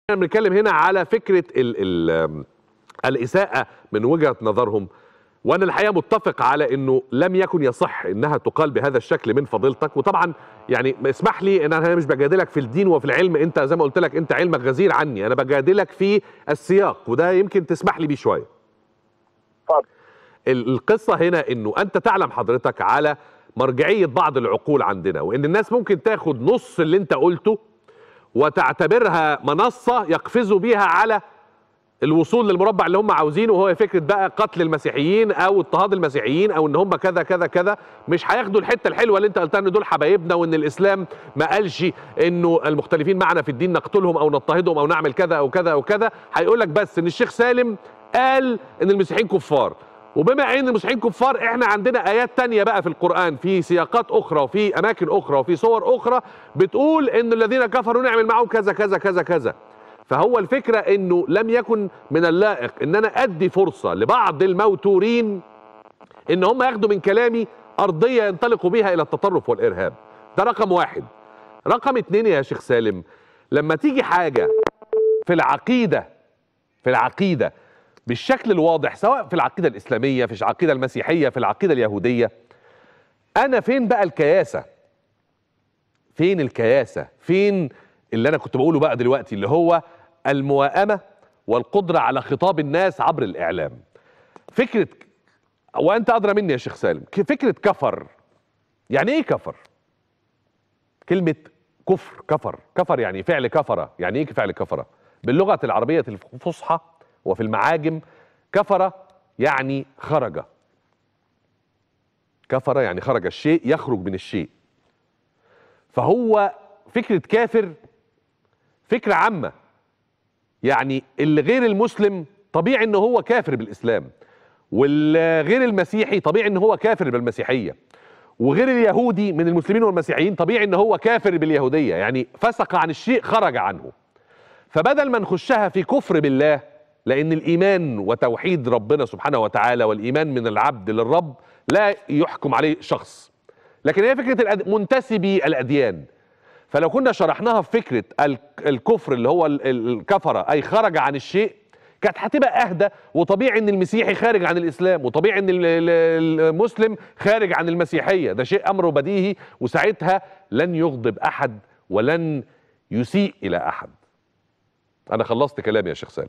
احنا بنتكلم هنا على فكره ال ال الاساءه من وجهه نظرهم وانا الحقيقه متفق على انه لم يكن يصح انها تقال بهذا الشكل من فضيلتك وطبعا يعني اسمح لي ان انا مش بجادلك في الدين وفي العلم انت زي ما قلت لك انت علمك غزير عني انا بجادلك في السياق وده يمكن تسمح لي بيه شويه اتفضل ال- القصه هنا انه انت تعلم حضرتك على مرجعيه بعض العقول عندنا وان الناس ممكن تاخد نص اللي انت قلته وتعتبرها منصه يقفزوا بيها على الوصول للمربع اللي هم عاوزينه وهو فكره بقى قتل المسيحيين او اضطهاد المسيحيين او ان هم كذا كذا كذا مش هياخدوا الحته الحلوه اللي انت قلتها ان دول حبايبنا وان الاسلام ما قالش انه المختلفين معنا في الدين نقتلهم او نضطهدهم او نعمل كذا او كذا او كذا هيقول لك بس ان الشيخ سالم قال ان المسيحيين كفار وبما ان المسيحيين كفار احنا عندنا ايات تانية بقى في القرآن في سياقات اخرى وفي اماكن اخرى وفي صور اخرى بتقول ان الذين كفروا نعمل معهم كذا كذا كذا كذا فهو الفكرة انه لم يكن من اللائق ان انا ادي فرصة لبعض الموتورين ان هم ياخدوا من كلامي ارضية ينطلقوا بيها الى التطرف والارهاب ده رقم واحد رقم اتنين يا شيخ سالم لما تيجي حاجة في العقيدة في العقيدة بالشكل الواضح سواء في العقيدة الإسلامية في العقيدة المسيحية في العقيدة اليهودية أنا فين بقى الكياسة فين الكياسة فين اللي أنا كنت بقوله بقى دلوقتي اللي هو المواءمة والقدرة على خطاب الناس عبر الإعلام فكرة وأنت أدرى مني يا شيخ سالم ك- فكرة كفر يعني إيه كفر كلمة كفر كفر كفر يعني فعل كفر يعني إيه فعل كفر باللغة العربية الفصحى وفي المعاجم كفر يعني خرج كفر يعني خرج الشيء يخرج من الشيء فهو فكرة كافر فكرة عامة يعني اللي غير المسلم طبيعي ان هو كافر بالاسلام والغير المسيحي طبيعي ان هو كافر بالمسيحيه وغير اليهودي من المسلمين والمسيحيين طبيعي ان هو كافر باليهوديه يعني فسق عن الشيء خرج عنه فبدل ما نخشها في كفر بالله لان الايمان وتوحيد ربنا سبحانه وتعالى والايمان من العبد للرب لا يحكم عليه شخص لكن هي فكره الأد... منتسبي الاديان فلو كنا شرحناها في فكره ال- الكفر اللي هو ال- ال- الكفره اي خرج عن الشيء كانت هتبقى اهدى وطبيعي ان المسيحي خارج عن الاسلام وطبيعي ان ال- ال- المسلم خارج عن المسيحيه ده شيء امره بديهي وساعتها لن يغضب احد ولن يسيء الى احد انا خلصت كلامي يا شيخ سالم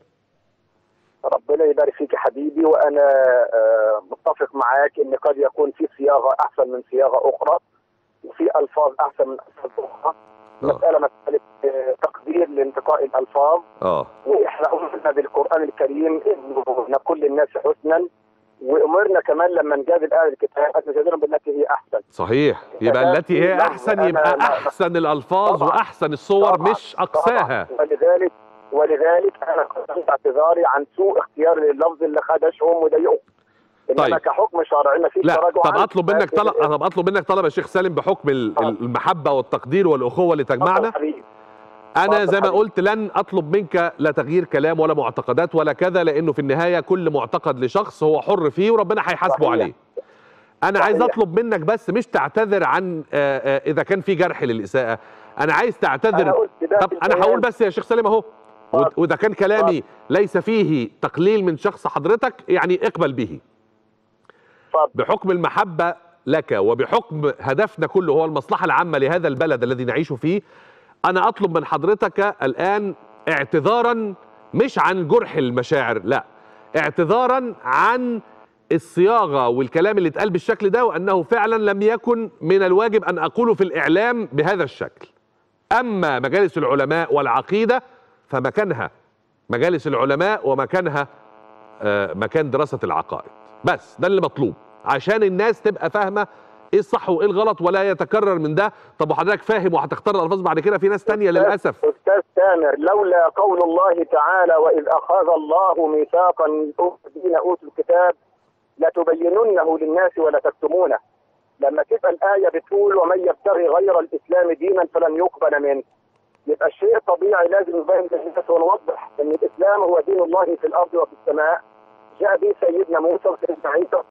ربنا يبارك فيك يا حبيبي وانا آه، متفق معاك ان قد يكون في صياغه احسن من صياغه اخرى وفي الفاظ احسن من الفاظ اخرى اه مساله مساله آه، تقدير لانتقاء الالفاظ اه واحنا امرنا بالقران الكريم انه نقول للناس حسنا وامرنا كمان لما نجادل اهل الكتاب ان نجادلهم بالتي هي احسن صحيح يبقى التي هي احسن يبقى احسن الالفاظ طبعاً. واحسن الصور طبعاً. مش اقساها طبعاً. ولذلك ولذلك انا قدمت اعتذاري عن سوء اختيار لللفظ اللي خدشهم وضايقهم انما طيب. كحكم شرعي ما فيش لا تراجع طب عنه. اطلب منك لكن- طلب طب اطلب منك طلب يا شيخ سالم بحكم ال- آه. المحبه والتقدير والاخوه اللي تجمعنا حبيبي. انا اتفضل زي ما حبيبي. قلت لن اطلب منك لا تغيير كلام ولا معتقدات ولا كذا لانه في النهايه كل معتقد لشخص هو حر فيه وربنا هيحاسبه صحيح. عليه انا عايز صحيح. اطلب منك بس مش تعتذر عن آه، آه، اذا كان في جرح للاساءه انا عايز انا تعتذر قلت ده طب في انا البيان. هقول بس يا شيخ سالم اهو اتفضل. واذا كان كلامي ليس فيه تقليل من شخص حضرتك يعني اقبل به اتفضل. بحكم المحبة لك وبحكم هدفنا كله هو المصلحة العامة لهذا البلد الذي نعيش فيه أنا أطلب من حضرتك الآن اعتذارا مش عن جرح المشاعر لا اعتذارا عن الصياغة والكلام اللي اتقال بالشكل ده وأنه فعلا لم يكن من الواجب أن أقوله في الإعلام بهذا الشكل أما مجالس العلماء والعقيدة فمكانها مجالس العلماء ومكانها آه، مكان دراسة العقائد بس ده اللي مطلوب عشان الناس تبقى فاهمة ايه الصح وايه الغلط ولا يتكرر من ده طب وحضرتك فاهم وهتختار الالفاظ بعد كده في ناس تانية للاسف استاذ تامر لولا قول الله تعالى واذ اخذ الله ميثاقا الذين اوتوا الكتاب لتبيننه للناس ولا تكتمونه لما تبقى الايه بتقول ومن يبتغي غير الاسلام دينا فلن يقبل منه يبقى الشيء طبيعي لازم نبين للناس ونوضح ان الاسلام هو دين الله في الارض وفي السماء جاء به سيدنا موسى وسيدنا عيسى